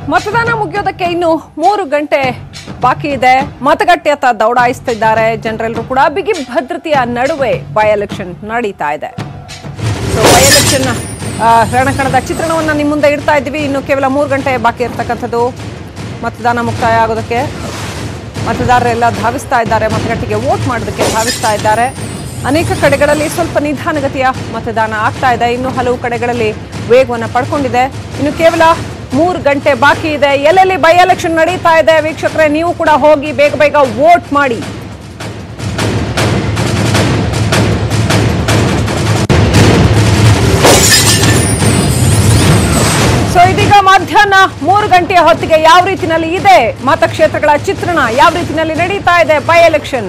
ಮತದಾನ ಮುಗಿಯೋದಕ್ಕೆ ಇನ್ನು ಮೂರು ಗಂಟೆ ಬಾಕಿ ಇದೆ ಮತಗಟ್ಟೆಯತ್ತ ದೌಡಾಯಿಸ್ತಿದ್ದಾರೆ ಜನರೆಲ್ಲರೂ ಕೂಡ ಬಿಗಿ ಭದ್ರತೆಯ ನಡುವೆ ಬೈ ಎಲೆಕ್ಷನ್ ನಡೀತಾ ಇದೆ ಸೊ ಬೈ ಎಲೆಕ್ಷನ್ ರಣಕಣದ ಚಿತ್ರಣವನ್ನ ನಿಮ್ಮ ಮುಂದೆ ಇಡ್ತಾ ಇದ್ದೀವಿ ಇನ್ನು ಕೇವಲ ಮೂರು ಗಂಟೆ ಬಾಕಿ ಇರ್ತಕ್ಕಂಥದ್ದು ಮತದಾನ ಮುಕ್ತಾಯ ಆಗೋದಕ್ಕೆ ಮತದಾರರೆಲ್ಲ ಧಾವಿಸ್ತಾ ಇದ್ದಾರೆ ಮತಗಟ್ಟೆಗೆ ವೋಟ್ ಮಾಡೋದಕ್ಕೆ ಧಾವಿಸ್ತಾ ಇದ್ದಾರೆ ಅನೇಕ ಕಡೆಗಳಲ್ಲಿ ಸ್ವಲ್ಪ ನಿಧಾನಗತಿಯ ಮತದಾನ ಆಗ್ತಾ ಇದೆ ಇನ್ನು ಹಲವು ಕಡೆಗಳಲ್ಲಿ ವೇಗವನ್ನು ಪಡ್ಕೊಂಡಿದೆ ಇನ್ನು ಕೇವಲ ಮೂರು ಗಂಟೆ ಬಾಕಿ ಇದೆ ಎಲ್ಲೆಲ್ಲಿ ಬೈ ಎಲೆಕ್ಷನ್ ನಡೀತಾ ಇದೆ ವೀಕ್ಷಕರೇ ನೀವು ಕೂಡ ಹೋಗಿ ಬೇಗ ಬೇಗ ವೋಟ್ ಮಾಡಿ ಸೊ ಇದೀಗ ಮಧ್ಯಾಹ್ನ ಮೂರು ಗಂಟೆಯ ಹೊತ್ತಿಗೆ ಯಾವ ರೀತಿನಲ್ಲಿ ಇದೆ ಮತಕ್ಷೇತ್ರಗಳ ಚಿತ್ರಣ ಯಾವ ರೀತಿನಲ್ಲಿ ನಡೀತಾ ಇದೆ ಬೈ ಎಲೆಕ್ಷನ್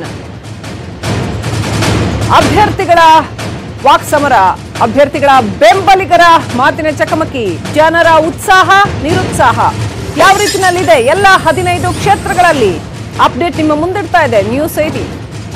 ಅಭ್ಯರ್ಥಿಗಳ ವಾಕ್ಸಮರ ಅಭ್ಯರ್ಥಿಗಳ ಬೆಂಬಲಿಗರ ಮಾತಿನ ಚಕಮಕಿ ಜನರ ಉತ್ಸಾಹ ನಿರುತ್ಸಾಹ ಯಾವ ರೀತಿನಲ್ಲಿದೆ ಎಲ್ಲ ಹದಿನೈದು ಕ್ಷೇತ್ರಗಳಲ್ಲಿ ಅಪ್ಡೇಟ್ ನಿಮ್ಮ ಮುಂದಿಡ್ತಾ ಇದೆ ನ್ಯೂಸ್ ಐಟಿ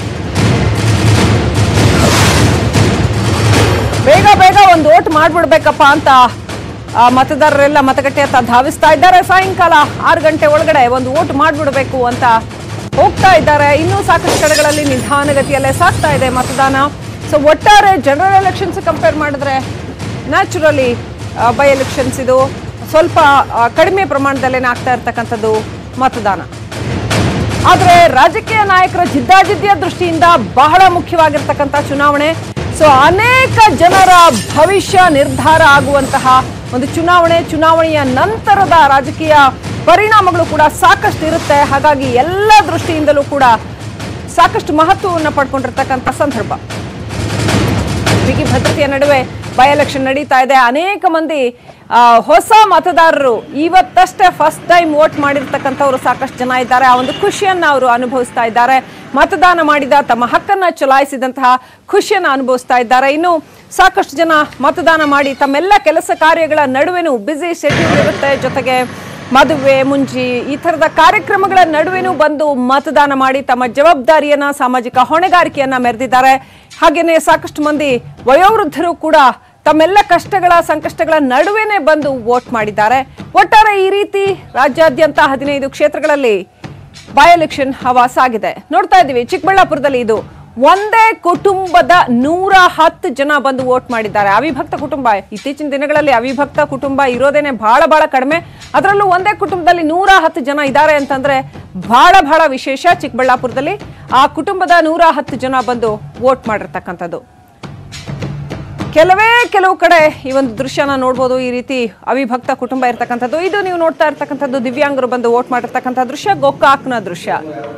ಬೇಗ ಬೇಗ ಒಂದು ಓಟ್ ಮಾಡ್ಬಿಡ್ಬೇಕಪ್ಪ ಅಂತ ಆ, ಮತದಾರರೆಲ್ಲ ಮತಗಟ್ಟೆ ಹತ್ತ ಧಾವಿಸ್ತಾ ಇದ್ದಾರೆ ಸಾಯಂಕಾಲ ಆರು ಗಂಟೆ ಒಳಗಡೆ ಒಂದು ಓಟ್ ಮಾಡ್ಬಿಡ್ಬೇಕು ಅಂತ ಹೋಗ್ತಾ ಇದ್ದಾರೆ ಇನ್ನೂ ಸಾಕಷ್ಟು ಕಡೆಗಳಲ್ಲಿ ನಿಧಾನಗತಿಯಲ್ಲೇ ಸಾಗ್ತಾ ಇದೆ ಮತದಾನ ಸೊ ಒಟ್ಟಾರೆ ಜನರಲ್ ಎಲೆಕ್ಷನ್ಸ್ ಕಂಪೇರ್ ಮಾಡಿದ್ರೆ ನ್ಯಾಚುರಲಿ ಬೈ ಎಲೆಕ್ಷನ್ಸ್ ಇದು ಸ್ವಲ್ಪ ಆ, ಕಡಿಮೆ ಪ್ರಮಾಣದಲ್ಲೇನೆ ಆಗ್ತಾ ಇರ್ತಕ್ಕಂಥದ್ದು ಮತದಾನ ಆದ್ರೆ ರಾಜಕೀಯ ನಾಯಕರ ಜಿದ್ದಾಜಿದ್ದಿಯ ದೃಷ್ಟಿಯಿಂದ ಬಹಳ ಮುಖ್ಯವಾಗಿರ್ತಕ್ಕಂಥ ಚುನಾವಣೆ ಸೊ ಅನೇಕ ಜನರ ಭವಿಷ್ಯ ನಿರ್ಧಾರ ಆಗುವಂತಹ ಒಂದು ಚುನಾವಣೆ ಚುನಾವಣೆಯ ನಂತರದ ರಾಜಕೀಯ ಪರಿಣಾಮಗಳು ಕೂಡ ಸಾಕಷ್ಟು ಇರುತ್ತೆ ಹಾಗಾಗಿ ಎಲ್ಲ ದೃಷ್ಟಿಯಿಂದಲೂ ಕೂಡ ಸಾಕಷ್ಟು ಮಹತ್ವವನ್ನು ಪಡ್ಕೊಂಡಿರ್ತಕ್ಕಂಥ ಸಂದರ್ಭ ಬಿಗಿ ಭದ್ರತೆಯ ನಡುವೆ ಬೈ ಎಲೆಕ್ಷನ್ ನಡೀತಾ ಇದೆ ಅನೇಕ ಮಂದಿ ಆ, ಹೊಸ ಮತದಾರರು ಇವತ್ತಷ್ಟೇ ಫಸ್ಟ್ ಟೈಮ್ ವೋಟ್ ಮಾಡಿರ್ತಕ್ಕಂಥವ್ರು ಸಾಕಷ್ಟು ಜನ ಇದ್ದಾರೆ ಆ ಒಂದು ಖುಷಿಯನ್ನ ಅವರು ಅನುಭವಿಸ್ತಾ ಇದ್ದಾರೆ ಮತದಾನ ಮಾಡಿದ ತಮ್ಮ ಹಕ್ಕನ್ನ ಚಲಾಯಿಸಿದಂತಹ ಖುಷಿಯನ್ನ ಅನುಭವಿಸ್ತಾ ಇದ್ದಾರೆ ಇನ್ನು ಸಾಕಷ್ಟು ಜನ ಮತದಾನ ಮಾಡಿ ತಮ್ಮೆಲ್ಲ ಕೆಲಸ ಕಾರ್ಯಗಳ ನಡುವೆನೂ ಬ್ಯುಸಿ ಶೆಡ್ಯೂಲ್ ಇರುತ್ತೆ ಜೊತೆಗೆ ಮದುವೆ ಮುಂಜಿ ಈ ತರದ ಕಾರ್ಯಕ್ರಮಗಳ ನಡುವೆನೂ ಬಂದು ಮತದಾನ ಮಾಡಿ ತಮ್ಮ ಜವಾಬ್ದಾರಿಯನ್ನ ಸಾಮಾಜಿಕ ಹೊಣೆಗಾರಿಕೆಯನ್ನ ಮೆರೆದಿದ್ದಾರೆ ಹಾಗೇನೆ ಸಾಕಷ್ಟು ಮಂದಿ ವಯೋವೃದ್ಧರು ಕೂಡ ತಮ್ಮೆಲ್ಲ ಕಷ್ಟಗಳ ಸಂಕಷ್ಟಗಳ ನಡುವೆನೆ ಬಂದು ವೋಟ್ ಮಾಡಿದ್ದಾರೆ ಒಟ್ಟಾರೆ ಈ ರೀತಿ ರಾಜ್ಯಾದ್ಯಂತ ಹದಿನೈದು ಕ್ಷೇತ್ರಗಳಲ್ಲಿ ಬೈ ಎಲೆಕ್ಷನ್ ಹವಾ ಸಾಗಿದೆ ನೋಡ್ತಾ ಇದ್ದೀವಿ ಚಿಕ್ಕಬಳ್ಳಾಪುರದಲ್ಲಿ ಇದು ಒಂದೇ ಕುಟುಂಬದ ನೂರ ಹತ್ತು ಜನ ಬಂದು ವೋಟ್ ಮಾಡಿದ್ದಾರೆ ಅವಿಭಕ್ತ ಕುಟುಂಬ ಇತ್ತೀಚಿನ ದಿನಗಳಲ್ಲಿ ಅವಿಭಕ್ತ ಕುಟುಂಬ ಇರೋದೇನೆ ಬಹಳ ಬಹಳ ಕಡಿಮೆ ಅದರಲ್ಲೂ ಒಂದೇ ಕುಟುಂಬದಲ್ಲಿ ನೂರ ಹತ್ತು ಜನ ಇದ್ದಾರೆ ಅಂತಂದ್ರೆ ಬಹಳ ಬಹಳ ವಿಶೇಷ ಚಿಕ್ಕಬಳ್ಳಾಪುರದಲ್ಲಿ ಆ ಕುಟುಂಬದ ನೂರ ಹತ್ತು ಜನ ಬಂದು ವೋಟ್ ಮಾಡಿರ್ತಕ್ಕಂಥದ್ದು ಕೆಲವೇ ಕೆಲವು ಕಡೆ ಈ ಒಂದು ದೃಶ್ಯನ ನೋಡ್ಬೋದು ಈ ರೀತಿ ಅವಿಭಕ್ತ ಕುಟುಂಬ ಇರ್ತಕ್ಕಂಥದ್ದು ಇದು ನೀವು ನೋಡ್ತಾ ಇರ್ತಕ್ಕಂಥದ್ದು ದಿವ್ಯಾಂಗರು ಬಂದು ವೋಟ್ ಮಾಡಿರ್ತಕ್ಕಂಥ ದೃಶ್ಯ ಗೋಕಾಕ್ನ ದೃಶ್ಯ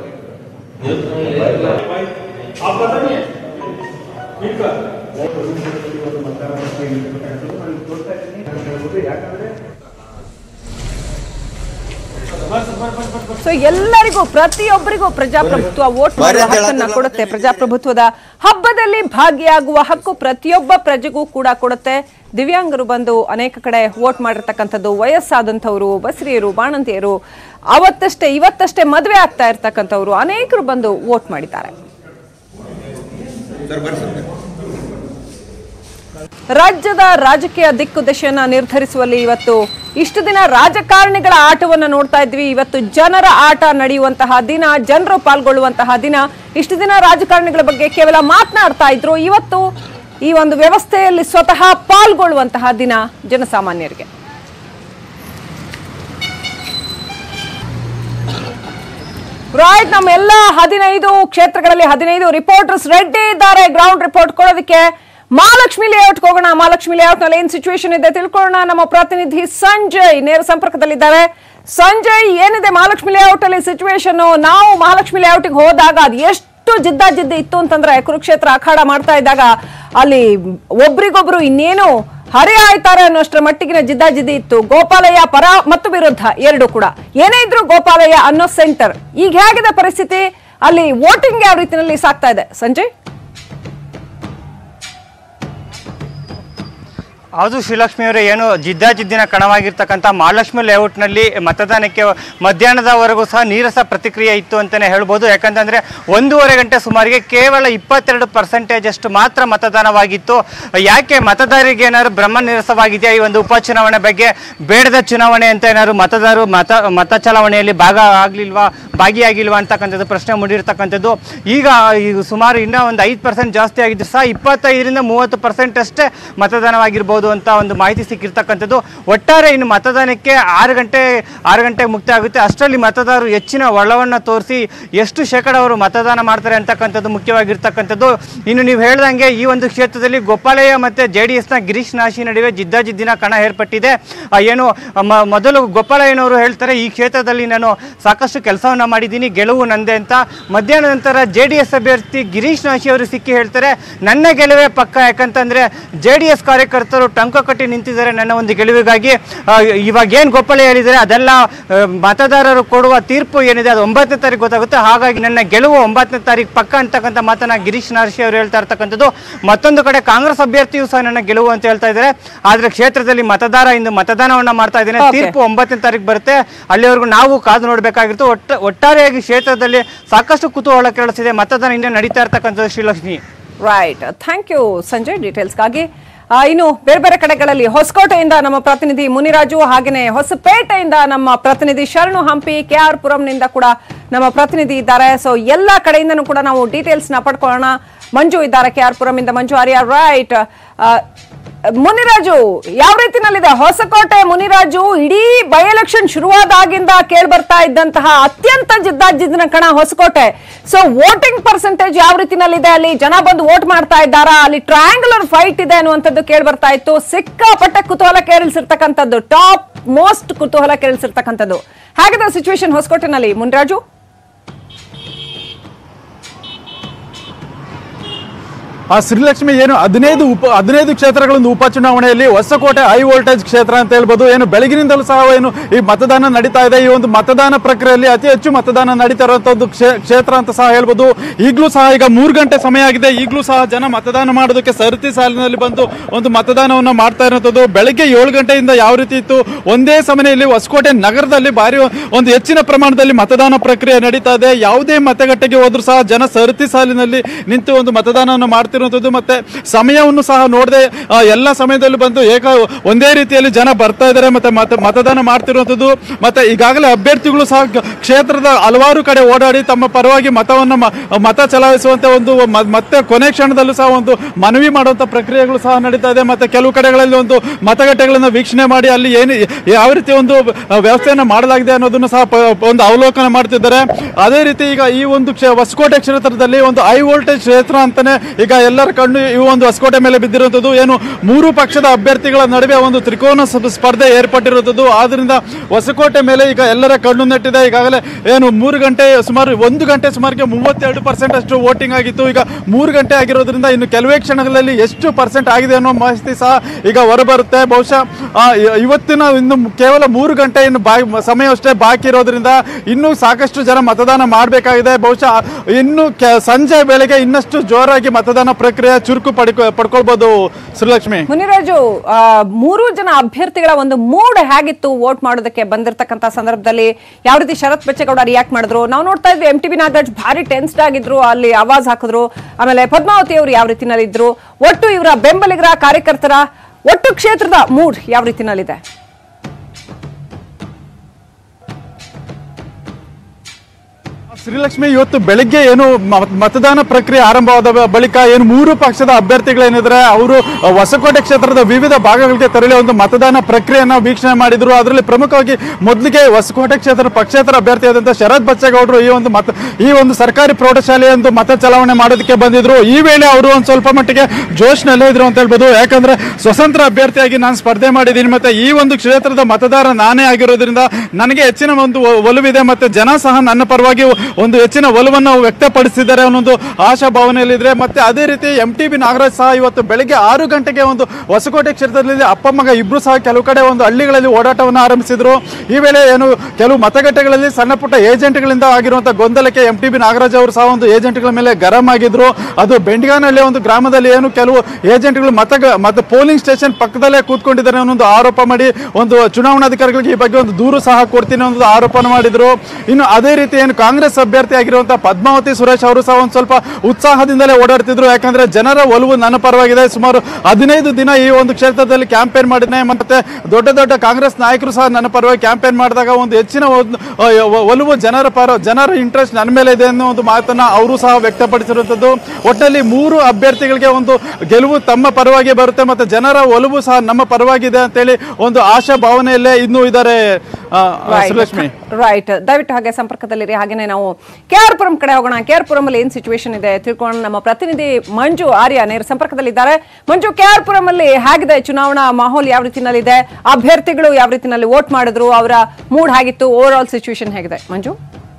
ಸೊ ಎಲ್ಲರಿಗೂ ಪ್ರತಿಯೊಬ್ಬರಿಗೂ ಪ್ರಜಾಪ್ರಭುತ್ವ ವೋಟ್ ಮಾಡುವ ಹಕ್ಕನ್ನ ಕೊಡುತ್ತೆ ಪ್ರಜಾಪ್ರಭುತ್ವದ ಹಬ್ಬದಲ್ಲಿ ಭಾಗಿಯಾಗುವ ಹಕ್ಕು ಪ್ರತಿಯೊಬ್ಬ ಪ್ರಜೆಗೂ ಕೂಡ ಕೊಡುತ್ತೆ ದಿವ್ಯಾಂಗರು ಬಂದು ಅನೇಕ ಕಡೆ ವೋಟ್ ಮಾಡಿರ್ತಕ್ಕಂಥದ್ದು ವಯಸ್ಸಾದಂಥವ್ರು ಬಸ್ರಿಯರು ಬಾಣಂತಿಯರು ಅವತ್ತಷ್ಟೇ ಇವತ್ತಷ್ಟೇ ಮದುವೆ ಆಗ್ತಾ ಇರ್ತಕ್ಕಂಥವ್ರು ಅನೇಕರು ಬಂದು ವೋಟ್ ಮಾಡಿದ್ದಾರೆ ರಾಜ್ಯದ ರಾಜಕೀಯ ದಿಕ್ಕು ದಶೆಯನ್ನ ನಿರ್ಧರಿಸುವಲ್ಲಿ ಇವತ್ತು ಇಷ್ಟು ದಿನ ರಾಜಕಾರಣಿಗಳ ಆಟವನ್ನ ನೋಡ್ತಾ ಇದ್ವಿ ಇವತ್ತು ಜನರ ಆಟ ನಡೆಯುವಂತಹ ದಿನ ಜನರು ಪಾಲ್ಗೊಳ್ಳುವಂತಹ ದಿನ ಇಷ್ಟು ದಿನ ರಾಜಕಾರಣಿಗಳ ಬಗ್ಗೆ ಕೇವಲ ಮಾತನಾಡ್ತಾ ಇದ್ರು ಇವತ್ತು ಈ ಒಂದು ವ್ಯವಸ್ಥೆಯಲ್ಲಿ ಸ್ವತಃ ಪಾಲ್ಗೊಳ್ಳುವಂತಹ ದಿನ ಜನಸಾಮಾನ್ಯರಿಗೆ ರೈಟ್ ನಮ್ಮ ಎಲ್ಲ ಹದಿನೈದು ಕ್ಷೇತ್ರಗಳಲ್ಲಿ ಹದಿನೈದು ರಿಪೋರ್ಟರ್ಸ್ ರೆಡ್ಡಿ ಇದ್ದಾರೆ ಗ್ರೌಂಡ್ ರಿಪೋರ್ಟ್ ಕೊಡೋದಕ್ಕೆ ಮಹಾಲಕ್ಷ್ಮಿ ಲೇಔಟ್ ಹೋಗೋಣ ಮಹಾಲಕ್ಷ್ಮಿ ಲೇಔಟ್ ನಲ್ಲಿ ಏನ್ ಸಿಚುವೇಶನ್ ಇದೆ ತಿಳ್ಕೊಳ್ಳೋಣ ನಮ್ಮ ಪ್ರತಿನಿಧಿ ಸಂಜಯ್ ನೇರ ಸಂಪರ್ಕದಲ್ಲಿದ್ದಾರೆ ಸಂಜಯ್ ಏನಿದೆ ಮಹಾಲಕ್ಷ್ಮಿ ಲೇಔಟ್ ಅಲ್ಲಿ ಸಿಚುವೇಶನ್ ನಾವು ಮಹಾಲಕ್ಷ್ಮಿ ಲೇಔಟ್ಗೆ ಹೋದಾಗ ಅದು ಎಷ್ಟು ಜಿದ್ದಾಜಿದ್ದಿ ಇತ್ತು ಅಂತಂದ್ರೆ ಕುರುಕ್ಷೇತ್ರ ಅಖಾಡ ಮಾಡ್ತಾ ಇದ್ದಾಗ ಅಲ್ಲಿ ಒಬ್ರಿಗೊಬ್ರು ಇನ್ನೇನು ಹರಿ ಆಯ್ತಾರೆ ಅನ್ನೋಷ್ಟರ ಮಟ್ಟಿಗಿನ ಜಿದ್ದಾಜಿದ್ದಿ ಇತ್ತು ಗೋಪಾಲಯ್ಯ ಪರ ಮತ್ತು ವಿರುದ್ಧ ಎರಡು ಕೂಡ ಏನೇ ಇದ್ರು ಗೋಪಾಲಯ್ಯ ಅನ್ನೋ ಸೆಂಟರ್ ಈಗ ಹೇಗಿದೆ ಪರಿಸ್ಥಿತಿ ಅಲ್ಲಿ ವೋಟಿಂಗ್ ಯಾವ ರೀತಿಯಲ್ಲಿ ಸಾಕ್ತಾ ಇದೆ ಸಂಜಯ್ ಹೌದು ಶ್ರೀಲಕ್ಷ್ಮಿ ಅವರೇ ಏನು ಜಿದ್ದಾಜಿದ್ದಿನ ಕಣವಾಗಿರ್ತಕ್ಕಂಥ ಮಹಾಲಕ್ಷ್ಮಿ ಲೇಔಟ್ನಲ್ಲಿ ಮತದಾನಕ್ಕೆ ಮಧ್ಯಾಹ್ನದವರೆಗೂ ಸಹ ನೀರಸ ಪ್ರತಿಕ್ರಿಯೆ ಇತ್ತು ಅಂತಲೇ ಹೇಳ್ಬೋದು ಯಾಕಂತಂದರೆ ಒಂದೂವರೆ ಗಂಟೆ ಸುಮಾರಿಗೆ ಕೇವಲ ಇಪ್ಪತ್ತೆರಡು ಪರ್ಸೆಂಟೇಜ್ ಅಷ್ಟು ಮಾತ್ರ ಮತದಾನವಾಗಿತ್ತು ಯಾಕೆ ಮತದಾರರಿಗೆ ಏನಾದ್ರು ಬ್ರಹ್ಮ ನೀರಸವಾಗಿದೆಯಾ ಈ ಒಂದು ಉಪಚುನಾವಣೆ ಬಗ್ಗೆ ಬೇಡದ ಚುನಾವಣೆ ಅಂತ ಏನಾದ್ರು ಮತದಾರರು ಮತ ಮತ ಚಲಾವಣೆಯಲ್ಲಿ ಭಾಗ ಆಗಲಿಲ್ವಾ ಭಾಗಿಯಾಗಿಲ್ವಾ ಅಂತಕ್ಕಂಥದ್ದು ಪ್ರಶ್ನೆ ಮೂಡಿರ್ತಕ್ಕಂಥದ್ದು ಈಗ ಈಗ ಸುಮಾರು ಇನ್ನೂ ಒಂದು ಐದು ಪರ್ಸೆಂಟ್ ಜಾಸ್ತಿ ಆಗಿದ್ದು ಸಹ ಇಪ್ಪತ್ತೈದರಿಂದ ಮೂವತ್ತು ಪರ್ಸೆಂಟ್ ಅಷ್ಟೇ ಮತದಾನವಾಗಿರ್ಬೋದು ಅಂತ ಒಂದು ಮಾಹಿತಿ ಸಿಕ್ಕಿರ್ತಕ್ಕಂಥದ್ದು ಒಟ್ಟಾರೆ ಇನ್ನು ಮತದಾನಕ್ಕೆ ಆರು ಗಂಟೆ ಆರು ಗಂಟೆಗೆ ಮುಕ್ತಾಯ ಆಗುತ್ತೆ ಅಷ್ಟರಲ್ಲಿ ಮತದಾರರು ಹೆಚ್ಚಿನ ಒಳವನ್ನು ತೋರಿಸಿ ಎಷ್ಟು ಶೇಕಡ ಅವರು ಮತದಾನ ಮಾಡ್ತಾರೆ ಅಂತಕ್ಕಂಥದ್ದು ಮುಖ್ಯವಾಗಿರ್ತಕ್ಕಂಥದ್ದು ಇನ್ನು ನೀವು ಹೇಳ್ದಂಗೆ ಈ ಒಂದು ಕ್ಷೇತ್ರದಲ್ಲಿ ಗೋಪಾಲಯ್ಯ ಮತ್ತು ಜೆ ಡಿ ಎಸ್ನ ಗಿರೀಶ್ ನಾಶಿ ನಡುವೆ ಜಿದ್ದಾಜಿದ್ದಿನ ಕಣ ಏರ್ಪಟ್ಟಿದೆ ಆ, ಏನು ಮ- ಮೊದಲು ಗೋಪಾಲಯ್ಯನವರು ಹೇಳ್ತಾರೆ ಈ ಕ್ಷೇತ್ರದಲ್ಲಿ ನಾನು ಸಾಕಷ್ಟು ಕೆಲಸವನ್ನು ಮಾಡಿದ್ದೀನಿ ಗೆಲುವು ನಂದೆ ಅಂತ ಮಧ್ಯಾಹ್ನ ನಂತರ ಜೆ ಡಿ ಎಸ್ ಅಭ್ಯರ್ಥಿ ಗಿರೀಶ್ ನಾಶಿ ಅವರು ಸಿಕ್ಕಿ ಹೇಳ್ತಾರೆ ನನ್ನ ಗೆಲುವೇ ಪಕ್ಕ ಯಾಕಂತಂದ್ರೆ ಜೆ ಡಿ ಎಸ್ ಕಾರ್ಯಕರ್ತರು ಟಂಕ ಕಟ್ಟಿ ನಿಂತಿದ್ದಾರೆ ನನ್ನ ಒಂದು ಗೆಲುವಿಗಾಗಿ ಆ, ಇವಾಗ ಏನು ಗೋಪಾಲಯ್ಯ ಹೇಳಿದ್ದಾರೆ ಅದೆಲ್ಲ ಆ, ಮತದಾರರು ಕೊಡುವ ತೀರ್ಪು ಏನಿದೆ ಅದು ಒಂಬತ್ತನೇ ತಾರೀಕು ಗೊತ್ತಾಗುತ್ತೆ ಹಾಗಾಗಿ ನನ್ನ ಗೆಲುವು ಒಂಬತ್ತನೇ ತಾರೀಕು ಪಕ್ಕ ಅಂತಕ್ಕಂಥ ಮಾತನ್ನ ಗಿರೀಶ್ ನಾಶಿ ಅವರು ಹೇಳ್ತಾ ಇರ್ತಕ್ಕಂಥದ್ದು ಮತ್ತೊಂದು ಕಡೆ ಕಾಂಗ್ರೆಸ್ ಅಭ್ಯರ್ಥಿಯು ಸಹ ನನ್ನ ಗೆಲುವು ಅಂತ ಹೇಳ್ತಾ ಇದ್ದಾರೆ ಆದ್ರೆ ಕ್ಷೇತ್ರದಲ್ಲಿ ಮತದಾರ ಇಂದು ಮತದಾನವನ್ನ ಮಾಡ್ತಾ ಇದ್ದೇನೆ Okay. ತೀರ್ಪು ಒಂಬತ್ತನೇ ತಾರೀಕು ಬರುತ್ತೆ ಅಲ್ಲಿವರೆಗೂ ನಾವು ಕಾದು ನೋಡಬೇಕಾಗಿತ್ತು ಒಟ್ಟ ಒಟ್ಟಾರೆಯಾಗಿ ಕ್ಷೇತ್ರದಲ್ಲಿ ಸಾಕಷ್ಟು ಕುತೂಹಲ ಕೆರಳಿಸಿದೆ ಮತದಾನ ಇನ್ನೂ ನಡೀತಾ ಇರ್ತಕ್ಕಂಥದ್ದು Shrilakshmi right thank you Sanjay ಡೀಟೇಲ್ಸ್ಗಾಗಿ ಆ, ಇನ್ನು ಬೇರೆ ಬೇರೆ ಕಡೆಗಳಲ್ಲಿ ಹೊಸಕೋಟೆಯಿಂದ ನಮ್ಮ ಪ್ರತಿನಿಧಿ ಮುನಿರಾಜು ಹಾಗೆಯೇ ಹೊಸಪೇಟೆಯಿಂದ ನಮ್ಮ ಪ್ರತಿನಿಧಿ ಶರಣು ಹಂಪಿ ಕೆ ಆರ್ ಪುರಂನಿಂದ ಕೂಡ ನಮ್ಮ ಪ್ರತಿನಿಧಿ ಇದ್ದಾರೆ ಸೊ ಎಲ್ಲ ಕಡೆಯಿಂದನೂ ಕೂಡ ನಾವು ಡೀಟೇಲ್ಸ್ ನ ಪಡ್ಕೊಳ್ಳೋಣ ಮಂಜು ಇದ್ದಾರೆ ಕೆ ಆರ್ ಪುರಂ ಇಂದ ಮಂಜು ಆರ್ಯ ರೈಟ್ ಮುನಿರಾಜು ಯಾವ ರೀತಿನಲ್ಲಿದೆ ಹೊಸಕೋಟೆ ಮುನಿರಾಜು ಇಡೀ ಬೈ ಎಲೆಕ್ಷನ್ ಶುರುವಾದಾಗಿಂದ ಕೇಳಿ ಬರ್ತಾ ಇದ್ದಂತಹ ಅತ್ಯಂತ ಜಿದ್ದಾಜಿದ್ದಿನ ಕಣ ಹೊಸಕೋಟೆ ಸೊ ವೋಟಿಂಗ್ ಪರ್ಸೆಂಟೇಜ್ ಯಾವ ರೀತಿನಲ್ಲಿದೆ ಅಲ್ಲಿ ಜನ ಬಂದು ವೋಟ್ ಮಾಡ್ತಾ ಇದ್ದಾರಾ ಅಲ್ಲಿ ಟ್ರಯಾಂಗುಲರ್ ಫೈಟ್ ಇದೆ ಅನ್ನುವಂಥದ್ದು ಕೇಳಿ ಬರ್ತಾ ಇತ್ತು ಸಿಕ್ಕಾಪಟ್ಟೆ ಕುತೂಹಲ ಕೇಳಿಸಿರ್ತಕ್ಕಂಥದ್ದು ಟಾಪ್ ಮೋಸ್ಟ್ ಕುತೂಹಲ ಕೇಳಿಸಿರ್ತಕ್ಕಂಥದ್ದು ಹೇಗಿದೆ ಸಿಚುವೇಶನ್ ಹೊಸಕೋಟೆನಲ್ಲಿ ಮುನಿರಾಜು ಆ ಶ್ರೀಲಕ್ಷ್ಮಿ ಏನು ಹದಿನೈದು ಉಪ ಹದಿನೈದು ಕ್ಷೇತ್ರಗಳೊಂದು ಉಪಚುನಾವಣೆಯಲ್ಲಿ ಹೊಸಕೋಟೆ ಹೈ ವೋಲ್ಟೇಜ್ ಕ್ಷೇತ್ರ ಅಂತ ಹೇಳ್ಬೋದು ಏನು ಬೆಳಗಿನಿಂದಲೂ ಸಹ ಏನು ಈ ಮತದಾನ ನಡೀತಾ ಇದೆ ಈ ಒಂದು ಮತದಾನ ಪ್ರಕ್ರಿಯೆಯಲ್ಲಿ ಅತಿ ಹೆಚ್ಚು ಮತದಾನ ನಡೀತಾ ಇರುವಂತ ಒಂದು ಕ್ಷೇ- ಕ್ಷೇತ್ರ ಅಂತ ಸಹ ಹೇಳ್ಬೋದು ಈಗಲೂ ಸಹ ಈಗ ಮೂರು ಗಂಟೆ ಸಮಯ ಆಗಿದೆ ಈಗಲೂ ಸಹ ಜನ ಮತದಾನ ಮಾಡೋದಕ್ಕೆ ಸರತಿ ಸಾಲಿನಲ್ಲಿ ಬಂದು ಒಂದು ಮತದಾನವನ್ನ ಮಾಡ್ತಾ ಇರುವಂತದ್ದು ಬೆಳಗ್ಗೆ ಏಳು ಗಂಟೆಯಿಂದ ಯಾವ ರೀತಿ ಇತ್ತು ಒಂದೇ ಸಮಯದಲ್ಲಿ ಹೊಸಕೋಟೆ ನಗರದಲ್ಲಿ ಭಾರಿ ಒಂದು ಹೆಚ್ಚಿನ ಪ್ರಮಾಣದಲ್ಲಿ ಮತದಾನ ಪ್ರಕ್ರಿಯೆ ನಡೀತಾ ಇದೆ ಯಾವುದೇ ಮತಗಟ್ಟೆಗೆ ಹೋದ್ರೂ ಸಹ ಜನ ಸರತಿ ಸಾಲಿನಲ್ಲಿ ನಿಂತು ಒಂದು ಮತದಾನವನ್ನು ಮಾಡ್ತಿರುವಂಥದ್ದು ಮತ್ತೆ ಸಮಯವನ್ನು ಸಹ ನೋಡದೆ ಎಲ್ಲ ಸಮಯದಲ್ಲೂ ಬಂದು ಏಕ ಒಂದೇ ರೀತಿಯಲ್ಲಿ ಜನ ಬರ್ತಾ ಇದ್ದಾರೆ ಮತ್ತೆ ಮತ ಮತದಾನ ಮಾಡ್ತಿರುವಂಥದ್ದು ಮತ್ತೆ ಈಗಾಗಲೇ ಅಭ್ಯರ್ಥಿಗಳು ಸಹ ಗ- ಕ್ಷೇತ್ರದ ಹಲವಾರು ಕಡೆ ಓಡಾಡಿ ತಮ್ಮ ಪರವಾಗಿ ಮತವನ್ನು ಮ- ಮತ ಚಲಾಯಿಸುವಂತ ಒಂದು ಮ- ಮತ್ತೆ ಕೊನೆ ಕ್ಷಣದಲ್ಲೂ ಸಹ ಒಂದು ಮನವಿ ಮಾಡುವಂತ ಪ್ರಕ್ರಿಯೆಗಳು ಸಹ ನಡೀತಾ ಇದೆ ಮತ್ತೆ ಕೆಲವು ಕಡೆಗಳಲ್ಲಿ ಒಂದು ಮತಗಟ್ಟೆಗಳನ್ನ ವೀಕ್ಷಣೆ ಮಾಡಿ ಅಲ್ಲಿ ಏನು ಯಾವ ರೀತಿ ಒಂದು ಆ, ವ್ಯವಸ್ಥೆಯನ್ನ ಮಾಡಲಾಗಿದೆ ಅನ್ನೋದನ್ನು ಸಹ ಪ- ಒಂದು ಅವಲೋಕನ ಮಾಡ್ತಿದ್ದಾರೆ ಅದೇ ರೀತಿ ಈಗ ಈ ಒಂದು ಕ್ಷೇ- ಹೊಸಕೋಟೆ ಕ್ಷೇತ್ರದಲ್ಲಿ ಒಂದು ಹೈ ವೋಲ್ಟೇಜ್ ಕ್ಷೇತ್ರ ಅಂತಾನೆ ಈಗ ಎಲ್ಲರ ಕಣ್ಣು ಈ ಒಂದು ಹೊಸಕೋಟೆ ಮೇಲೆ ಬಿದ್ದಿರುವಂತದ್ದು ಏನು ಮೂರು ಪಕ್ಷದ ಅಭ್ಯರ್ಥಿಗಳ ನಡುವೆ ಒಂದು ತ್ರಿಕೋನ ಸ- ಸ್ಪರ್ಧೆ ಏರ್ಪಟ್ಟಿರುವಂತದ್ದು ಆದ್ರಿಂದ ಹೊಸಕೋಟೆ ಮೇಲೆ ಈಗ ಎಲ್ಲರ ಕಣ್ಣು ನೆಟ್ಟಿದೆ ಈಗಾಗಲೇ ಏನು ಮೂರು ಗಂಟೆ ಸುಮಾರು ಒಂದು ಗಂಟೆ ಸುಮಾರಿಗೆ ಮೂವತ್ತೆರಡು ಪರ್ಸೆಂಟ್ ಅಷ್ಟು ವೋಟಿಂಗ್ ಆಗಿತ್ತು ಈಗ ಮೂರು ಗಂಟೆ ಆಗಿರೋದ್ರಿಂದ ಇನ್ನು ಕೆಲವೇ ಕ್ಷಣಗಳಲ್ಲಿ ಎಷ್ಟು ಪರ್ಸೆಂಟ್ ಆಗಿದೆ ಅನ್ನೋ ಮಾಹಿತಿ ಸಹ ಈಗ ಹೊರಬರುತ್ತೆ ಬಹುಶಃ ಆ, ಇ- ಇವತ್ತಿನ ಇನ್ನು ಕೇವಲ ಮೂರು ಗಂಟೆ ಇನ್ನು ಬಾ ಸಮಯ ಅಷ್ಟೇ ಬಾಕಿ ಇರೋದ್ರಿಂದ ಇನ್ನೂ ಸಾಕಷ್ಟು ಜನ ಮತದಾನ ಮಾಡಬೇಕಾಗಿದೆ ಬಹುಶಃ ಇನ್ನು ಕೆ- ಸಂಜೆ ವೇಳೆಗೆ ಇನ್ನಷ್ಟು ಜೋರಾಗಿ ಮತದಾನ ಪ್ರಕ್ರಿಯೆ ಚುರುಕು ಪಡ್ಕೊ ಪಡ್ಕೊಳ್ಬೋದು ಶ್ರೀಲಕ್ಷ್ಮಿ ಮುನಿರಾಜು ಆ, ಮೂರು ಜನ ಅಭ್ಯರ್ಥಿಗಳ ಒಂದು ಮೂಡ್ ಹೇಗಿತ್ತು ವೋಟ್ ಮಾಡೋದಕ್ಕೆ ಬಂದಿರತಕ್ಕಂತ ಸಂದರ್ಭದಲ್ಲಿ ಯಾವ ರೀತಿ ಶರತ್ ಬಚ್ಚೇಗೌಡ ರಿಯಾಕ್ಟ್ ಮಾಡಿದ್ರು ನಾವು ನೋಡ್ತಾ ಇದ್ವಿ ಎಂ ಟಿ ಬಿ ನಾಗರಾಜ್ ಭಾರಿ ಟೆನ್ಸ್ಡ್ ಆಗಿದ್ರು ಅಲ್ಲಿ ಆವಾಜ್ ಹಾಕಿದ್ರು ಆಮೇಲೆ ಪದ್ಮಾವತಿ ಅವರು ಯಾವ ರೀತಿನಲ್ಲಿ ಇದ್ರು ಒಟ್ಟು ಇವರ ಬೆಂಬಲಿಗರ ಕಾರ್ಯಕರ್ತರ ಒಟ್ಟು ಕ್ಷೇತ್ರದ ಮೂಡ್ ಯಾವ ರೀತಿನಲ್ಲಿದೆ ಶ್ರೀಲಕ್ಷ್ಮಿ ಇವತ್ತು ಬೆಳಿಗ್ಗೆ ಏನು ಮ- ಮತದಾನ ಪ್ರಕ್ರಿಯೆ ಆರಂಭವಾದ ಬ- ಬಳಿಕ ಏನು ಮೂರು ಪಕ್ಷದ ಅಭ್ಯರ್ಥಿಗಳೇನಿದ್ರೆ ಅವರು ಹೊಸಕೋಟೆ ಕ್ಷೇತ್ರದ ವಿವಿಧ ಭಾಗಗಳಿಗೆ ತೆರಳಿ ಒಂದು ಮತದಾನ ಪ್ರಕ್ರಿಯೆಯನ್ನ ವೀಕ್ಷಣೆ ಮಾಡಿದ್ರು ಅದರಲ್ಲಿ ಪ್ರಮುಖವಾಗಿ ಮೊದಲಿಗೆ ಹೊಸಕೋಟೆ ಕ್ಷೇತ್ರ ಪಕ್ಷೇತರ ಅಭ್ಯರ್ಥಿಯಾದಂತಹ ಶರತ್ ಬಚ್ಚೇಗೌಡರು ಈ ಒಂದು ಮತ ಈ ಒಂದು ಸರ್ಕಾರಿ ಪ್ರೌಢಶಾಲೆಯ ಒಂದು ಮತ ಚಲಾವಣೆ ಮಾಡೋದಕ್ಕೆ ಬಂದಿದ್ರು ಈ ವೇಳೆ ಅವರು ಒಂದು ಸ್ವಲ್ಪ ಮಟ್ಟಿಗೆ ಜೋಶ್ನಲ್ಲೇ ಇದ್ರು ಅಂತ ಹೇಳ್ಬೋದು ಯಾಕಂದ್ರೆ ಸ್ವತಂತ್ರ ಅಭ್ಯರ್ಥಿಯಾಗಿ ನಾನು ಸ್ಪರ್ಧೆ ಮಾಡಿದ್ದೀನಿ ಮತ್ತೆ ಈ ಒಂದು ಕ್ಷೇತ್ರದ ಮತದಾರ ನಾನೇ ಆಗಿರೋದ್ರಿಂದ ನನಗೆ ಹೆಚ್ಚಿನ ಒಂದು ಒ- ಒಲವಿದೆ ಮತ್ತೆ ಜನ ಸಹ ನನ್ನ ಪರವಾಗಿ ಒಂದು ಹೆಚ್ಚಿನ ಒಲವನ್ನು ವ್ಯಕ್ತಪಡಿಸಿದ್ದಾರೆ ಅನ್ನೋದು ಆಶಾ ಭಾವನೆಯಲ್ಲಿದ್ರೆ ಮತ್ತೆ ಅದೇ ರೀತಿ ಎಂ ಟಿ ಬಿ ನಾಗರಾಜ್ ಸಹ ಇವತ್ತು ಬೆಳಿಗ್ಗೆ ಆರು ಗಂಟೆಗೆ ಒಂದು ಹೊಸಕೋಟೆ ಕ್ಷೇತ್ರದಲ್ಲಿ ಅಪ್ಪ ಮಗ ಇಬ್ರು ಸಹ ಕೆಲವು ಕಡೆ ಒಂದು ಹಳ್ಳಿಗಳಲ್ಲಿ ಓಡಾಟವನ್ನು ಆರಂಭಿಸಿದ್ರು ಈ ವೇಳೆ ಏನು ಕೆಲವು ಮತಗಟ್ಟೆಗಳಲ್ಲಿ ಸಣ್ಣ ಪುಟ್ಟ ಏಜೆಂಟ್ಗಳಿಂದ ಆಗಿರುವಂತಹ ಗೊಂದಲಕ್ಕೆ ಎಂ ಟಿ ಬಿ ನಾಗರಾಜ್ ಅವರು ಸಹ ಒಂದು ಏಜೆಂಟ್ಗಳ ಮೇಲೆ ಗರಂ ಆಗಿದ್ರು ಅದು ಬೆಂಡಿಗಾನಹಳ್ಳಿ ಒಂದು ಗ್ರಾಮದಲ್ಲಿ ಏನು ಕೆಲವು ಏಜೆಂಟ್ಗಳು ಮತ ಮತ ಪೋಲಿಂಗ್ ಸ್ಟೇಷನ್ ಪಕ್ಕದಲ್ಲೇ ಕೂತ್ಕೊಂಡಿದ್ದಾರೆ ಅನ್ನೋ ಒಂದು ಆರೋಪ ಮಾಡಿ ಒಂದು ಚುನಾವಣಾಧಿಕಾರಿಗಳಿಗೆ ಈ ಬಗ್ಗೆ ಒಂದು ದೂರು ಸಹ ಕೊಡ್ತೀನಿ ಅನ್ನೋ ಒಂದು ಆರೋಪನ ಮಾಡಿದ್ರು ಇನ್ನು ಅದೇ ರೀತಿ ಏನು ಕಾಂಗ್ರೆಸ್ ಅಭ್ಯರ್ಥಿ ಆಗಿರುವಂತಹ ಪದ್ಮಾವತಿ ಸುರೇಶ್ ಅವರು ಸಹ ಒಂದು ಸ್ವಲ್ಪ ಉತ್ಸಾಹದಿಂದಲೇ ಓಡಾಡ್ತಿದ್ರು ಯಾಕಂದ್ರೆ ಜನರ ಒಲವು ನನ್ನ ಪರವಾಗಿದೆ ಸುಮಾರು ಹದಿನೈದು ದಿನ ಈ ಒಂದು ಕ್ಷೇತ್ರದಲ್ಲಿ ಕ್ಯಾಂಪೇನ್ ಮಾಡಿದ್ನೆ ಮತ್ತೆ ದೊಡ್ಡ ದೊಡ್ಡ ಕಾಂಗ್ರೆಸ್ ನಾಯಕರು ಸಹ ನನ್ನ ಪರವಾಗಿ ಕ್ಯಾಂಪೇನ್ ಮಾಡಿದಾಗ ಒಂದು ಹೆಚ್ಚಿನ ಒಂದು ಆ, ಒ- ಒಲವು ಜನರ ಪರ ಜನರ ಇಂಟ್ರೆಸ್ಟ್ ನನ್ನ ಮೇಲೆ ಇದೆ ಅನ್ನೋ ಒಂದು ಮಾತನ್ನ ಅವರು ಸಹ ವ್ಯಕ್ತಪಡಿಸಿರುವಂಥದ್ದು ಒಟ್ಟಿನಲ್ಲಿ ಮೂರು ಅಭ್ಯರ್ಥಿಗಳಿಗೆ ಒಂದು ಗೆಲುವು ತಮ್ಮ ಪರವಾಗಿ ಬರುತ್ತೆ ಮತ್ತೆ ಜನರ ಒಲವು ಸಹ ನಮ್ಮ ಪರವಾಗಿದೆ ಅಂತೇಳಿ ಒಂದು ಆಶಾ ಭಾವನೆಯಲ್ಲೇ ಇನ್ನೂ ಇದ್ದಾರೆ ಆ, ಶ್ರೀಲಕ್ಷ್ಮಿ ರೈಟ್ ದಯವಿಟ್ಟು ಹಾಗೆ ಸಂಪರ್ಕದಲ್ಲಿರಿ ಹಾಗೇನೆ ನಾವು ಕೆ ಆರ್ ಪುರಂ ಕಡೆ ಹೋಗೋಣ ಕೆ ಆರ್ ಪುರಂ ಅಲ್ಲಿ ಏನ್ ಸಿಚುವೇಶನ್ ಇದೆ ತಿಳ್ಕೊಂಡು ನಮ್ಮ ಪ್ರತಿನಿಧಿ ಮಂಜು ಆರ್ಯ ನೇರ ಸಂಪರ್ಕದಲ್ಲಿದ್ದಾರೆ ಮಂಜು ಕೆ ಆರ್ ಪುರಂ ಅಲ್ಲಿ ಹೇಗಿದೆ ಚುನಾವಣಾ ಮಾಹೋಲ್ ಯಾವ ರೀತಿನಲ್ಲಿದೆ ಅಭ್ಯರ್ಥಿಗಳು ಯಾವ ರೀತಿನಲ್ಲಿ ವೋಟ್ ಮಾಡಿದ್ರು ಅವರ ಮೂಡ್ ಹೇಗಿತ್ತು ಓವರ್ ಆಲ್ ಸಿಚುವೇಶನ್ ಹೇಗಿದೆ ಮಂಜು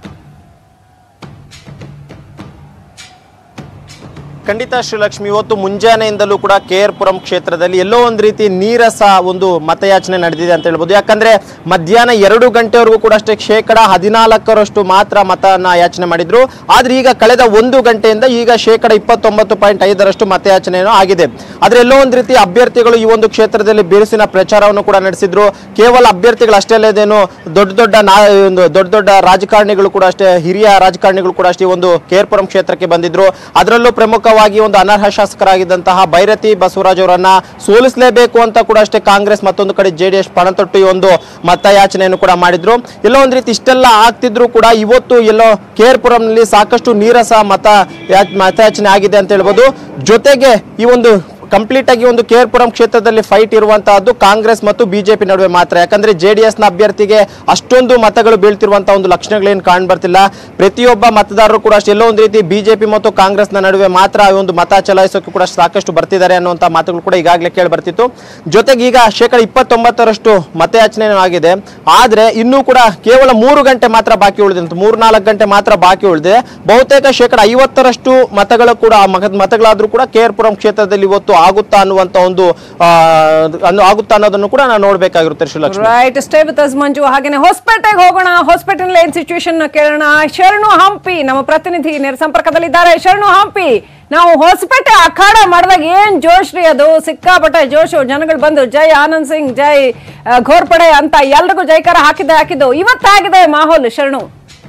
ಖಂಡಿತ ಶ್ರೀಲಕ್ಷ್ಮಿ ಇವತ್ತು ಮುಂಜಾನೆಯಿಂದಲೂ ಕೂಡ ಕೆ ಆರ್ ಪುರಂ ಕ್ಷೇತ್ರದಲ್ಲಿ ಎಲ್ಲೋ ಒಂದು ರೀತಿ ನೀರಸ ಒಂದು ಮತಯಾಚನೆ ನಡೆದಿದೆ ಅಂತ ಹೇಳ್ಬೋದು ಯಾಕಂದ್ರೆ ಮಧ್ಯಾಹ್ನ ಎರಡು ಗಂಟೆವರೆಗೂ ಕೂಡ ಅಷ್ಟೇ ಶೇಕಡ ಹದಿನಾಲ್ಕರಷ್ಟು ಮಾತ್ರ ಮತನ ಯಾಚನೆ ಮಾಡಿದ್ರು ಆದ್ರೆ ಈಗ ಕಳೆದ ಒಂದು ಗಂಟೆಯಿಂದ ಈಗ ಶೇಕಡ ಇಪ್ಪತ್ತೊಂಬತ್ತು ಪಾಯಿಂಟ್ ಐದರಷ್ಟು ಮತಯಾಚನೆಯೂ ಆಗಿದೆ ಆದ್ರೆ ಎಲ್ಲೋ ಒಂದು ರೀತಿ ಅಭ್ಯರ್ಥಿಗಳು ಈ ಒಂದು ಕ್ಷೇತ್ರದಲ್ಲಿ ಬಿರುಸಿನ ಪ್ರಚಾರವನ್ನು ಕೂಡ ನಡೆಸಿದ್ರು ಕೇವಲ ಅಭ್ಯರ್ಥಿಗಳು ಅಷ್ಟೇ ಅಲ್ಲದೇನು ದೊಡ್ಡ ದೊಡ್ಡ ನಾ ಒಂದು ದೊಡ್ಡ ದೊಡ್ಡ ರಾಜಕಾರಣಿಗಳು ಕೂಡ ಅಷ್ಟೇ ಹಿರಿಯ ರಾಜಕಾರಣಿಗಳು ಕೂಡ ಅಷ್ಟೇ ಈ ಒಂದು ಕೇರ್ಪುರಂ ಕ್ಷೇತ್ರಕ್ಕೆ ಬಂದಿದ್ರು ಅದರಲ್ಲೂ ಪ್ರಮುಖವಾಗಿ ಒಂದು ಅನರ್ಹ ಶಾಸಕರಾಗಿದ್ದಂತಹ ಭೈರತಿ ಬಸವರಾಜ್ ಅವರನ್ನ ಸೋಲಿಸಲೇಬೇಕು ಅಂತ ಕೂಡ ಅಷ್ಟೇ ಕಾಂಗ್ರೆಸ್ ಮತ್ತೊಂದು ಕಡೆ ಜೆ ಡಿ ಎಸ್ ಪಣತೊಟ್ಟು ಈ ಒಂದು ಮತಯಾಚನೆಯನ್ನು ಕೂಡ ಮಾಡಿದ್ರು ಎಲ್ಲೋ ಒಂದು ರೀತಿ ಇಷ್ಟೆಲ್ಲ ಆಗ್ತಿದ್ರು ಕೂಡ ಇವತ್ತು ಎಲ್ಲೋ ಕೇರ್ಪುರಂನಲ್ಲಿ ಸಾಕಷ್ಟು ನೀರಸ ಮತ ಯಾ- ಮತಯಾಚನೆ ಆಗಿದೆ ಅಂತ ಹೇಳ್ಬೋದು ಜೊತೆಗೆ ಈ ಒಂದು ಕಂಪ್ಲೀಟ್ ಆಗಿ ಒಂದು ಕೇರ್ಪುರಂ ಕ್ಷೇತ್ರದಲ್ಲಿ ಫೈಟ್ ಇರುವಂತಹದ್ದು ಕಾಂಗ್ರೆಸ್ ಮತ್ತು ಬಿಜೆಪಿ ನಡುವೆ ಮಾತ್ರ ಯಾಕಂದ್ರೆ ಜೆ ಡಿ ಎಸ್ ನ ಅಭ್ಯರ್ಥಿಗೆ ಅಷ್ಟೊಂದು ಮತಗಳು ಬೀಳ್ತಿರುವಂತಹ ಒಂದು ಲಕ್ಷಣಗಳೇನು ಕಾಣ್ ಬರ್ತಿಲ್ಲ ಪ್ರತಿಯೊಬ್ಬ ಮತದಾರರು ಕೂಡ ಅಷ್ಟೇ ಎಲ್ಲೋ ಒಂದು ರೀತಿ ಬಿಜೆಪಿ ಮತ್ತು ಕಾಂಗ್ರೆಸ್ ನ ನಡುವೆ ಮಾತ್ರ ಈ ಒಂದು ಮತ ಚಲಾಯಿಸೋಕೆ ಕೂಡ ಸಾಕಷ್ಟು ಬರ್ತಿದ್ದಾರೆ ಅನ್ನುವಂಥ ಮಾತುಗಳು ಕೂಡ ಈಗಾಗಲೇ ಕೇಳಿ ಬರ್ತಿತ್ತು ಜೊತೆಗೆ ಈಗ ಶೇಕಡ ಇಪ್ಪತ್ತೊಂಬತ್ತರಷ್ಟು ಮತಯಾಚನೆ ಆಗಿದೆ ಆದ್ರೆ ಇನ್ನೂ ಕೂಡ ಕೇವಲ ಮೂರು ಗಂಟೆ ಮಾತ್ರ ಬಾಕಿ ಉಳಿದಿದೆ ಮೂರು ನಾಲ್ಕು ಗಂಟೆ ಮಾತ್ರ ಬಾಕಿ ಉಳಿದಿದೆ ಬಹುತೇಕ ಶೇಕಡ ಐವತ್ತರಷ್ಟು ಮತಗಳು ಕೂಡ ಮತ- ಮತಗಳಾದ್ರೂ ಕೂಡ ಕೇರ್ಪುರಂ ಕ್ಷೇತ್ರದಲ್ಲಿ ಇವತ್ತು ಆಗುತ್ತಾ ಅನ್ನುವಂತ ಒಂದು ಆ, ಅನ್ನು- ಆಗುತ್ತಾ ಅನ್ನೋದನ್ನು ಕೂಡ ನಾವು ನೋಡ್ಬೇಕಾಗಿರುತ್ತೆ Shrilakshmi right stay with us Manju ಹಾಗೇನೆ ಹೊಸಪೇಟೆಗೆ ಹೋಗೋಣ ಹೊಸಪೇಟೆನಲ್ಲಿ ಏನ್ ಸಿಚುವೇಶನ್ ಕೇಳೋಣ ಶರಣು ಹಂಪಿ ನಮ್ಮ ಪ್ರತಿನಿಧಿ ನೇರ ಸಂಪರ್ಕದಲ್ಲಿದ್ದಾರೆ ಶರಣು ಹಂಪಿ ನಾವು ಹೊಸಪೇಟೆ ಅಖಾಡ ಮಾಡಿದಾಗ ಏನ್ ಜೋಶ್ ರೀ ಅದು ಸಿಕ್ಕಾಪಟ್ಟೆ ಜೋಶು ಜನಗಳು ಬಂದು ಜೈ ಆನಂದ್ ಸಿಂಗ್ ಜೈ ಆ, ಘೋರ್ಪಡೆ ಅಂತ ಎಲ್ರಿಗೂ ಜೈಕಾರ ಹಾಕಿದ್ದೆ ಹಾಕಿದ್ದು ಇವತ್ತಾಗಿದೆ ಮಾಹೋಲ್ ಶರಣು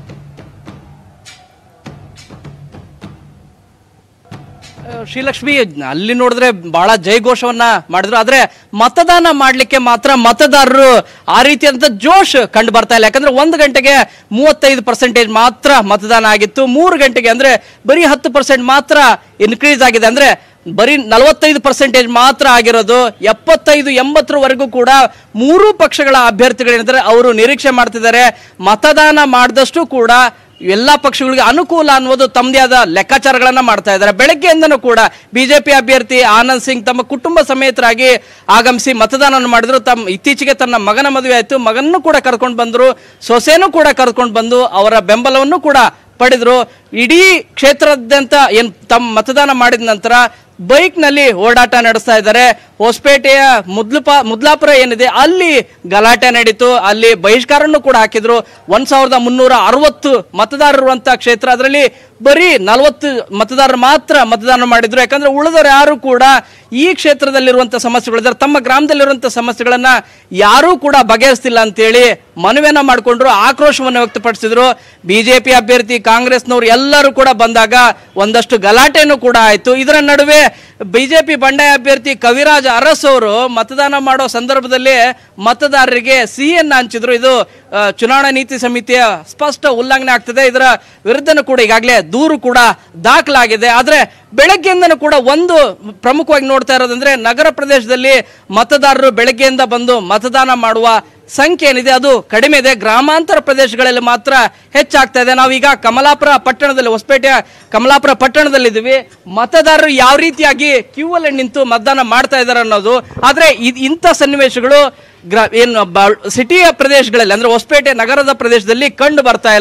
ಶ್ರೀಲಕ್ಷ್ಮಿ ಅಲ್ಲಿ ನೋಡಿದ್ರೆ ಬಹಳ ಜಯಘೋಷವನ್ನ ಮಾಡಿದ್ರು ಆದ್ರೆ ಮತದಾನ ಮಾಡ್ಲಿಕ್ಕೆ ಮಾತ್ರ ಮತದಾರರು ಆ ರೀತಿಯಾದಂತ ಜೋಶ್ ಕಂಡು ಬರ್ತಾ ಇಲ್ಲ ಯಾಕಂದ್ರೆ ಒಂದು ಗಂಟೆಗೆ ಮೂವತ್ತೈದು ಪರ್ಸೆಂಟೇಜ್ ಮಾತ್ರ ಮತದಾನ ಆಗಿತ್ತು ಮೂರು ಗಂಟೆಗೆ ಅಂದ್ರೆ ಬರೀ ಹತ್ತು ಪರ್ಸೆಂಟ್ ಮಾತ್ರ ಇನ್ಕ್ರೀಸ್ ಆಗಿದೆ ಅಂದ್ರೆ ಬರೀ ನಲವತ್ತೈದು ಪರ್ಸೆಂಟೇಜ್ ಮಾತ್ರ ಆಗಿರೋದು ಎಪ್ಪತ್ತೈದು ಎಂಬತ್ತರವರೆಗೂ ಕೂಡ ಮೂರು ಪಕ್ಷಗಳ ಅಭ್ಯರ್ಥಿಗಳೇನಿದ್ದಾರೆ ಅವರು ನಿರೀಕ್ಷೆ ಮಾಡ್ತಿದ್ದಾರೆ ಮತದಾನ ಮಾಡಿದಷ್ಟು ಕೂಡ ಎಲ್ಲಾ ಪಕ್ಷಗಳಿಗೆ ಅನುಕೂಲ ಅನ್ನೋದು ತಮ್ಮದೇ ಆದ ಲೆಕ್ಕಾಚಾರಗಳನ್ನ ಮಾಡ್ತಾ ಇದ್ದಾರೆ ಬೆಳಗ್ಗೆಯಿಂದನೂ ಕೂಡ ಬಿಜೆಪಿ ಅಭ್ಯರ್ಥಿ ಆನಂದ್ ಸಿಂಗ್ ತಮ್ಮ ಕುಟುಂಬ ಸಮೇತರಾಗಿ ಆಗಮಿಸಿ ಮತದಾನ ಮಾಡಿದ್ರು ತಮ್ಮ ಇತ್ತೀಚೆಗೆ ತನ್ನ ಮಗನ ಮದುವೆ ಆಯ್ತು ಮಗನನ್ನು ಕೂಡ ಕರ್ಕೊಂಡು ಬಂದ್ರು ಸೊಸೆನೂ ಕೂಡ ಕರ್ಕೊಂಡು ಬಂದು ಅವರ ಬೆಂಬಲವನ್ನು ಕೂಡ ಪಡೆದ್ರು ಇಡೀ ಕ್ಷೇತ್ರದಾದ್ಯಂತ ಏನ್ ತಮ್ಮ ಮತದಾನ ಮಾಡಿದ ನಂತರ ಬೈಕ್ ನಲ್ಲಿ ಓಡಾಟ ನಡೆಸ್ತಾ ಇದ್ದಾರೆ ಹೊಸಪೇಟೆಯ ಮುದ್ಲುಪ ಮುದ್ಲಾಪುರ ಏನಿದೆ ಅಲ್ಲಿ ಗಲಾಟೆ ನಡೀತು ಅಲ್ಲಿ ಬಹಿಷ್ಕಾರನ್ನು ಕೂಡ ಹಾಕಿದ್ರು ಒಂದ್ ಸಾವಿರದ ಮುನ್ನೂರ ಅರವತ್ತು ಮತದಾರರುವಂತ ಕ್ಷೇತ್ರ ಅದರಲ್ಲಿ ಬರೀ ನಲವತ್ತು ಮತದಾರರು ಮಾತ್ರ ಮತದಾನ ಮಾಡಿದ್ರು ಯಾಕಂದ್ರೆ ಉಳಿದವರು ಯಾರು ಕೂಡ ಈ ಕ್ಷೇತ್ರದಲ್ಲಿರುವಂತ ಸಮಸ್ಯೆಗಳಿದ್ದಾರೆ ತಮ್ಮ ಗ್ರಾಮದಲ್ಲಿರುವಂತ ಸಮಸ್ಯೆಗಳನ್ನ ಯಾರೂ ಕೂಡ ಬಗೆಹರಿಸ್ತಿಲ್ಲ ಅಂತೇಳಿ ಮನವಿಯನ್ನ ಮಾಡಿಕೊಂಡ್ರು ಆಕ್ರೋಶವನ್ನು ವ್ಯಕ್ತಪಡಿಸಿದ್ರು ಬಿಜೆಪಿ ಅಭ್ಯರ್ಥಿ ಕಾಂಗ್ರೆಸ್ನವರು ಎಲ್ಲರೂ ಕೂಡ ಬಂದಾಗ ಒಂದಷ್ಟು ಗಲಾಟೆನೂ ಕೂಡ ಆಯ್ತು ಇದರ ನಡುವೆ ಬಿಜೆಪಿ ಬಂಡಾಯ ಅಭ್ಯರ್ಥಿ ಕವಿರಾಜ್ ಅರಸ್ ಅವರು ಮತದಾನ ಮಾಡೋ ಸಂದರ್ಭದಲ್ಲಿ ಮತದಾರರಿಗೆ ಸಿಹಿಯನ್ನ ಹಂಚಿದ್ರು ಇದು ಆ, ಚುನಾವಣಾ ನೀತಿ ಸಮಿತಿಯ ಸ್ಪಷ್ಟ ಉಲ್ಲಂಘನೆ ಆಗ್ತದೆ ಇದರ ವಿರುದ್ಧನೂ ಕೂಡ ಈಗಾಗಲೇ ದೂರು ಕೂಡ ದಾಖಲಾಗಿದೆ ಆದ್ರೆ ಬೆಳಗ್ಗೆಯಿಂದನೂ ಕೂಡ ಒಂದು ಪ್ರಮುಖವಾಗಿ ನೋಡ್ತಾ ಇರೋದಂದ್ರೆ ನಗರ ಪ್ರದೇಶದಲ್ಲಿ ಮತದಾರರು ಬೆಳಗ್ಗೆಯಿಂದ ಬಂದು ಮತದಾನ ಮಾಡುವ ಸಂಖ್ಯೆ ಏನಿದೆ ಅದು ಕಡಿಮೆ ಇದೆ ಗ್ರಾಮಾಂತರ ಪ್ರದೇಶಗಳಲ್ಲಿ ಮಾತ್ರ ಹೆಚ್ಚಾಗ್ತಾ ಇದೆ ನಾವೀಗ ಕಮಲಾಪುರ ಪಟ್ಟಣದಲ್ಲಿ ಹೊಸಪೇಟೆಯ ಕಮಲಾಪುರ ಪಟ್ಟಣದಲ್ಲಿದ್ದೀವಿ ಮತದಾರರು ಯಾವ ರೀತಿಯಾಗಿ ಕ್ಯೂ ಅಲ್ಲಿ ನಿಂತು ಮತದಾನ ಮಾಡ್ತಾ ಇದ್ದಾರೆ ಅನ್ನೋದು ಆದ್ರೆ ಇದ್- ಇಂಥ ಸನ್ನಿವೇಶಗಳು ಗ್ರಾ ಏನು ಬ- ಸಿಟಿಯ ಪ್ರದೇಶಗಳಲ್ಲಿ ಅಂದ್ರೆ ಹೊಸಪೇಟೆ ನಗರದ ಪ್ರದೇಶದಲ್ಲಿ ಕಂಡು ಬರ್ತಾ ಇಲ್ಲ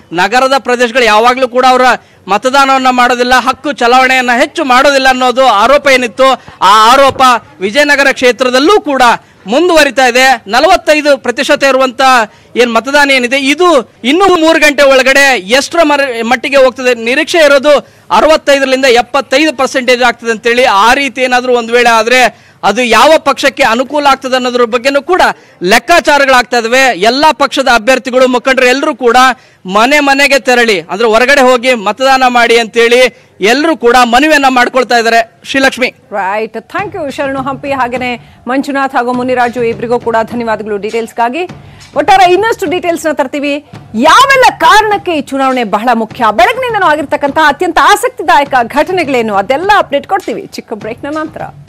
ನಗರದ ಪ್ರದೇಶಗಳು ಯಾವಾಗಲೂ ಕೂಡ ಅವರ ಮತದಾನವನ್ನ ಮಾಡೋದಿಲ್ಲ ಹಕ್ಕು ಚಲಾವಣೆಯನ್ನ ಹೆಚ್ಚು ಮಾಡೋದಿಲ್ಲ ಅನ್ನೋದು ಆರೋಪ ಏನಿತ್ತು ಆ ಆರೋಪ ವಿಜಯನಗರ ಕ್ಷೇತ್ರದಲ್ಲೂ ಕೂಡ ಮುಂದುವರಿತಾ ಇದೆ ನಲವತ್ತೈದು ಪ್ರತಿಶತ ಇರುವಂತ ಏನ್ ಮತದಾನ ಏನಿದೆ ಇದು ಇನ್ನೂ ಮೂರು ಗಂಟೆ ಒಳಗಡೆ ಎಷ್ಟರ ಮರ ಮಟ್ಟಿಗೆ ಹೋಗ್ತದೆ ನಿರೀಕ್ಷೆ ಇರೋದು ಅರವತ್ತೈದರಿಂದ ಎಪ್ಪತ್ತೈದು ಪರ್ಸೆಂಟೇಜ್ ಆಗ್ತದೆ ಅಂತೇಳಿ ಆ ರೀತಿ ಏನಾದರೂ ಒಂದು ವೇಳೆ ಆದ್ರೆ ಅದು ಯಾವ ಪಕ್ಷಕ್ಕೆ ಅನುಕೂಲ ಆಗ್ತದೆ ಅನ್ನೋದ್ರ ಬಗ್ಗೆನೂ ಕೂಡ ಲೆಕ್ಕಾಚಾರಗಳಾಗ್ತಾ ಇದಾವೆ ಎಲ್ಲಾ ಪಕ್ಷದ ಅಭ್ಯರ್ಥಿಗಳು ಮುಖಂಡರು ಎಲ್ಲರೂ ಕೂಡ ಮನೆ ಮನೆಗೆ ತೆರಳಿ ಅಂದ್ರೆ ಹೊರಗಡೆ ಹೋಗಿ ಮತದಾನ ಮಾಡಿ ಅಂತೇಳಿ ಎಲ್ಲರೂ ಕೂಡ ಮನವಿಯನ್ನ ಮಾಡ್ಕೊಳ್ತಾ ಇದ್ದಾರೆ ಶ್ರೀಲಕ್ಷ್ಮಿ ರೈಟ್ ಥ್ಯಾಂಕ್ ಯು ಶರಣು ಹಂಪಿ ಹಾಗೇನೆ ಮಂಜುನಾಥ್ ಹಾಗೂ ಮುನಿರಾಜು ಇಬ್ಬರಿಗೂ ಕೂಡ ಧನ್ಯವಾದಗಳು ಡೀಟೇಲ್ಸ್ಗಾಗಿ ಒಟ್ಟಾರೆ ಇನ್ನಷ್ಟು ಡೀಟೇಲ್ಸ್ ನ ತರ್ತೀವಿ ಯಾವೆಲ್ಲ ಕಾರಣಕ್ಕೆ ಈ ಚುನಾವಣೆ ಬಹಳ ಮುಖ್ಯ ಬೆಳಗಿನಿಂದನೂ ಆಗಿರ್ತಕ್ಕಂತಹ ಅತ್ಯಂತ ಆಸಕ್ತಿದಾಯಕ ಘಟನೆಗಳೇನು ಅದೆಲ್ಲ ಅಪ್ಡೇಟ್ ಕೊಡ್ತೀವಿ ಚಿಕ್ಕ ಬ್ರೇಕ್ನ ನಂತರ